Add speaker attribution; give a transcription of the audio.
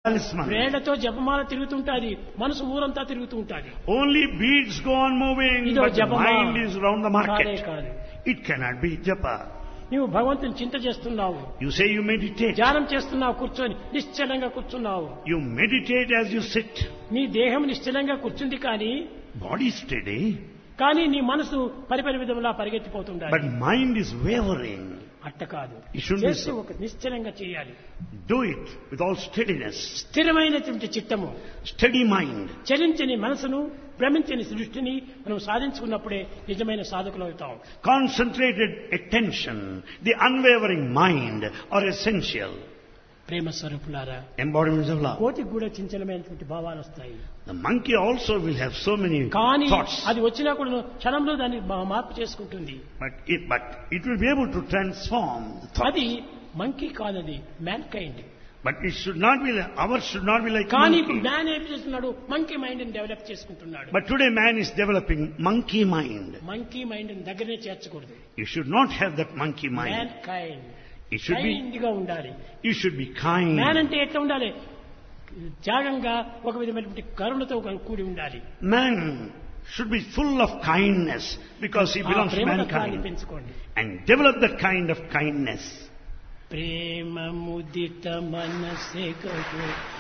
Speaker 1: talisman.
Speaker 2: వేళ్లతో జపమాల తిరుగుతుంటాది మనసు ఊరంతా తిరుగుతూ ఉంటాది
Speaker 1: Only beads go on moving,
Speaker 2: ఇదో
Speaker 1: but the
Speaker 2: జపమా
Speaker 1: mind is round the
Speaker 2: కాదే
Speaker 1: market.
Speaker 2: కాదు
Speaker 1: It cannot be japa.
Speaker 2: నువ్వు భగవంతుని చింత చేస్తున్నావు
Speaker 1: You say you meditate.
Speaker 2: ధ్యానం చేస్తున్నావు కూర్చొని నిశ్చలంగా కూర్చున్నావు
Speaker 1: You meditate as you sit.
Speaker 2: నీ దేహం నిశ్చలంగా కూర్చుంది కానీ
Speaker 1: Body steady,
Speaker 2: కానీ నీ మనసు పరిపరి విధంలా పరిగెత్తిపోతుండాలి
Speaker 1: but mind is wavering.
Speaker 2: అట్ట కాదు
Speaker 1: It shouldn't be
Speaker 2: చేసి
Speaker 1: so.
Speaker 2: ఒక నిశ్చలంగా చేయాలి
Speaker 1: Do it with all steadiness.
Speaker 2: స్థిరమైనటువంటి చిత్తము
Speaker 1: Steady mind.
Speaker 2: చలించని మనసును భ్రమించని దృష్టిని మనం సాధించుకున్నప్పుడే నిజమైన సాధకులు అవుతాం
Speaker 1: Concentrated attention, the unwavering mind are essential.
Speaker 2: ప్రేమ స్వరూపులారా
Speaker 1: Embodiments of love.
Speaker 2: కోటికి కూడా చంచలమైనటువంటి భావాలు వస్తాయి
Speaker 1: The monkey also will have so many
Speaker 2: కానీ
Speaker 1: thoughts.
Speaker 2: అది వచ్చినా కూడా క్షణంలో దాన్ని మా- మార్పు చేసుకుంటుంది
Speaker 1: But it, but it will be able to transform the thought.
Speaker 2: అది మంకీ కాదది man kind
Speaker 1: But it should not be like, ours should not be like
Speaker 2: కానీ ఇప్పుడు
Speaker 1: monkey.
Speaker 2: మ్యాన్ ఏం చేస్తున్నాడు మంకీ మైండ్ డెవలప్ చేసుకుంటున్నాడు
Speaker 1: But today man is developing monkey mind.
Speaker 2: Monkey mind దగ్గరనే చేర్చకూడదు
Speaker 1: You should not have that monkey
Speaker 2: man
Speaker 1: mind.
Speaker 2: Kind
Speaker 1: It should be,
Speaker 2: kind గా ఉండాలి
Speaker 1: you should be
Speaker 2: man
Speaker 1: kind.
Speaker 2: అంటే ఎట్లా ఉండాలి త్యాగంగా ఒక విధమైనటువంటి కరుణతో కూడి ఉండాలి
Speaker 1: Man should be full of kindness because he
Speaker 2: ఆ
Speaker 1: belongs to
Speaker 2: ప్రేమతత్వాన్ని
Speaker 1: mankind.
Speaker 2: పెంచుకోండి
Speaker 1: And develop that kind of kindness.
Speaker 2: ప్రేమ ముదిత మనసే కహో